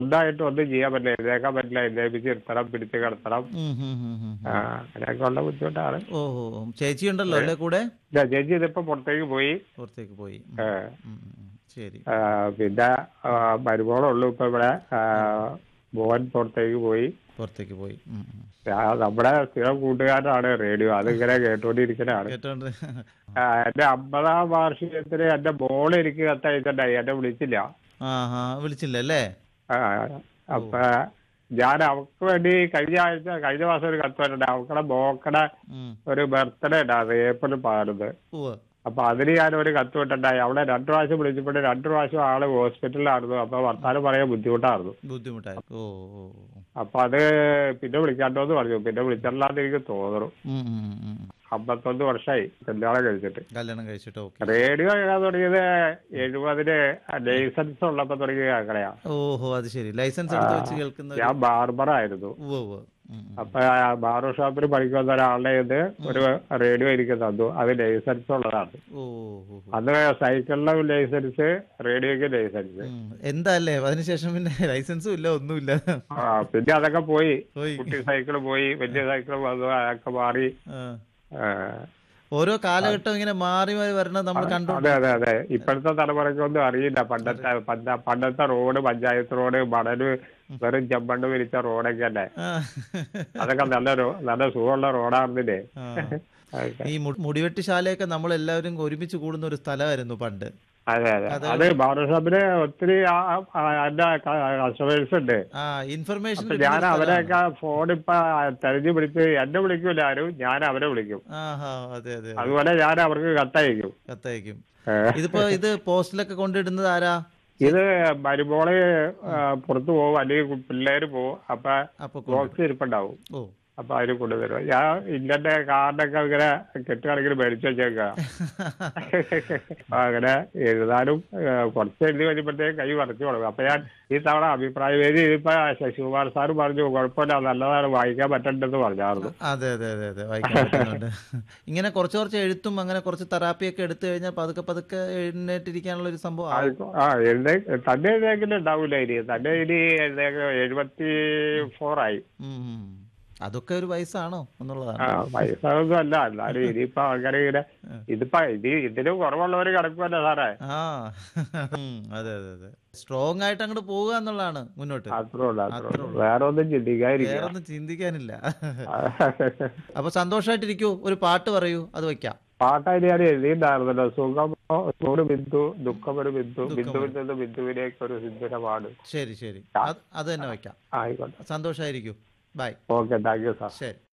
സ്വന്തമായിട്ട് ഒന്നും ചെയ്യാൻ പറ്റില്ല എഴുന്നേക്കാൻ പറ്റില്ല എഴുന്നേപ്പിച്ച് ഇരുത്തണം പിടിച്ച് കിടത്തണം ഉം, ഉം, ഉം, ഉം. ആ, അങ്ങനെയൊക്കെ ഉള്ള ബുദ്ധിമുട്ടാണ് ഓ ഓ ഓ. ചേച്ചി ഉണ്ടല്ലോ അല്ലേ കൂടെ ഇല്ല, ചേച്ചി ഇതിപ്പോ പുറത്തേക്ക് പോയി പുറത്തേക്ക് പോയി ഉം, ഏ, ഉം, ഉം, ഉം. ശരി ആ, പിന്നെ ആ, മരുമോളുള്ളൂ ഇപ്പൊ ഇവിടെ ആ, മോൻ പുറത്തേക്ക് പോയി പുറത്തേക്ക് പോയി ഉം, ഉം. ആ, നമ്മുടെ സ്ഥിരം കൂട്ടുകാരനാണ് റേഡിയോ അതിങ്ങനെ കേട്ടോണ്ടിരിക്കലാണ് കേട്ടോണ്ട് ആ, എന്റെ അമ്പതാം വാർഷികത്തിന് എന്റെ മോള് എനിക്ക് കത്തയച്ചിട്ടുണ്ടായി എന്നെ വിളിച്ചില്ല ആ ഹാ വിളിച്ചില്ല അല്ലേ ആ, അപ്പൊ ഞാൻ അവൾക്ക് വേണ്ടി കഴിഞ്ഞ ആഴ്ച കഴിഞ്ഞ മാസം ഒരു കത്ത് വന്നിട്ടുണ്ട് അവക്കടെ മോക്കടെ ഉം. ഒരു ബർത്ത്ഡേ ഉണ്ടായിരുന്നു ഏപ്രിൽ പതിനൊന്ന് ഉവ്വ്. അപ്പൊ അതിന് ഞാൻ ഒരു കത്ത് വിട്ടുണ്ടായി അവിടെ രണ്ടു പ്രാവശ്യം വിളിച്ചപ്പോൾ രണ്ടു പ്രാവശ്യം ആള് ഹോസ്പിറ്റലിലായിരുന്നു അപ്പൊ വർത്താനം പറയാൻ ബുദ്ധിമുട്ടായിരുന്നു ബുദ്ധിമുട്ടായി ഓ ഓ ഓ. അപ്പൊ അത് പിന്നെ വിളിക്കാണ്ടോന്ന് പറഞ്ഞു പിന്നെ വിളിച്ചിട്ടില്ലാന്ന് എനിക്ക് തോന്നുന്നു ഉം, ഉം, ഉം, ഉം. അമ്പത്തൊന്ന് വർഷമായി കല്യാണം കഴിച്ചിട്ട് കല്യാണം കഴിച്ചിട്ട് ഓക്കെ റേഡിയോ കേൾക്കാൻ തുടങ്ങിയത് എഴുപതിന് ലൈസൻസ് ഉള്ളപ്പോ തുടങ്ങിയ കേൾക്കണയാ ഓഹോ അത് ശരി ലൈസൻസ് എടുത്ത് വെച്ച് കേൾക്കുന്ന ഒരു- ഞാൻ ബാർബറായിരുന്നു ഉവ്വ് ഉവ്വ്. ഉം, ഉം. അപ്പൊ ആ ബാർബർ ഷോപ്പിൽ പഠിക്കുന്ന ഒരാളുടെ ഇത് ഒരു റേഡിയോ എനിക്ക് തന്നു അത് ലൈസൻസ് ഉള്ളതാണ് ഓ ഓ, ഓ. അന്ന് സൈക്കിളിന്റെ ലൈസൻസ് റേഡിയോക്ക് ലൈസൻസ് ഉം. എന്താ അല്ലേ അതിനുശേഷം പിന്നെ ലൈസൻസും ഇല്ല ഒന്നുമില്ല ആ പിന്നെ അതൊക്കെ പോയി പോയി കുട്ടി സൈക്കിൾ പോയി വലിയ സൈക്കിൾ വന്നു അതൊക്കെ മാറി ആ. ആ, ഓരോ കാലഘട്ടം ഇങ്ങനെ മാറി മാറി വരണം നമ്മൾ കണ്ടു അതെ അതെ അതെ ഇപ്പോഴത്തെ തലമുറയ്ക്കൊന്നും അറിയില്ല പണ്ടത്തെ പണ്ട- പണ്ടത്തെ റോഡ് പഞ്ചായത്ത് റോഡ് മണല് വെറും ചെമ്മണ്ണ് വിരിച്ച റോഡൊക്കെ അല്ലേ ആ. അതൊക്കെ നല്ല റോ- നല്ല സുഖമുള്ള റോഡായിരുന്നില്ലേ ആ. അതൊക്കെ. ഈ മു- മുടിവെട്ടിശാലയൊക്കെ നമ്മൾ എല്ലാവരും ഒരുമിച്ച് കൂടുന്ന ഒരു സ്ഥലമായിരുന്നു പണ്ട് അതെ അതെ അത് ബാർബർ ഷോപ്പിന് ഒത്തിരി ആ- ആ- ആ അതിന്റെ കസ്റ്റമേഴ്സ് ഉണ്ട് ആ ഇൻഫർമേഷൻ അപ്പൊ ഞാൻ അവരെയൊക്കെ ഫോൺ ഇപ്പൊ തെരഞ്ഞു പിടിച്ച് എന്നെ വിളിക്കൂല ആരും ഞാൻ അവരെ വിളിക്കും ആ ഹാ അതെ അതെ അതുപോലെ ഞാൻ അവർക്ക് കത്തയക്കും കത്തയക്കും ഏ. ഇതിപ്പോ ഇത് പോസ്റ്റിലൊക്കെ കൊണ്ടിടുന്നത് ആരാ ഇത് മരുമോള് ആ, പുറത്ത് പോകും അല്ലെങ്കിൽ പിള്ളേര് പോകും അപ്പൊ അപ്പൊ കൊണ്ട്- ബോക്സ് ഇരിപ്പുണ്ടാവും ഓ അപ്പൊ അതിന് കൊണ്ടുതരും ഞാൻ ഇന്നത്തെ കാർഡൊക്കെ ഇങ്ങനെ കെട്ടുകണക്കിന് മേടിച്ചു വെച്ചേക്ക അങ്ങനെ എഴുതാനും ആ, കുറച്ച് എഴുതി വരുമ്പോഴത്തേക്ക് കൈ വരച്ചു തുടങ്ങും അപ്പൊ ഞാൻ ഈ തവണ അഭിപ്രായ വേദി ഇതിപ്പോ ശശികുമാർ സാർ പറഞ്ഞു കുഴപ്പമില്ല നല്ലതാണ് വായിക്കാൻ പറ്റണ്ടെന്ന് പറഞ്ഞായിരുന്നു അതെ അതെ അതെ അതെ വായിക്കാൻ പറ്റുന്നുണ്ട് ഇങ്ങനെ കുറച്ച് കുറച്ച് എഴുത്തും അങ്ങനെ കുറച്ച് തെറാപ്പിയൊക്കെ എടുത്തു കഴിഞ്ഞാൽ പതുക്കെ പതുക്കെ എഴുന്നേറ്റിരിക്കാനുള്ള ഒരു സംഭവം ആവും. ആയിക്കോ- ആ എഴുന്നേ തന്നെ എഴുന്നേക്കില്ല ഉണ്ടാവൂല ഇനി തന്നെ ഇനി എഴുന്നേക്ക് എഴുപത്തി ഫോറായി ഉം, ഉം. അതൊക്കെ ഒരു വയസ്സാണോ എന്നുള്ളതാണ് ആ വയസ്സൊന്നും അല്ല എന്നാലും ഇനിയിപ്പോ ആൾക്കാരെ ഇങ്ങനെ ഇതിപ്പോ ഇത് ഇതിന് കുറവുള്ളവര് കിടക്കുമല്ലോ സാറേ ആ ഉം, അതെ അതെ അതെ സ്ട്രോങ് ആയിട്ട് അങ്ങോട്ട് പോവുക എന്നുള്ളതാണ് മുന്നോട്ട് അത്രേ ഉള്ളൂ അത്രേ ഉള്ളൂ വേറെ ഒന്നും ചിന്തിക്കാതിരിക്കുക വേറെ ഒന്നും ചിന്തിക്കാനില്ല അപ്പൊ സന്തോഷമായിട്ടിരിക്കൂ ഒരു പാട്ട് പറയൂ അത് വെക്കാം പാട്ടായിട്ട് ഞാൻ എഴുതിയിട്ടുണ്ടായിരുന്നല്ലോ സുഖമോ ഒരു ബിന്ദു ദുഃഖമൊരു ബിന്ദു ബിന്ദുവിൽ നിന്ന് ബിന്ദുവിലേക്ക് ഒരു സിന്ധുര പാട് ശരി ശരി അത് അത് തന്നെ വെക്കാം ആയിക്കോട്ടെ സന്തോഷമായിരിക്കൂ bye okay thank you sir ശരി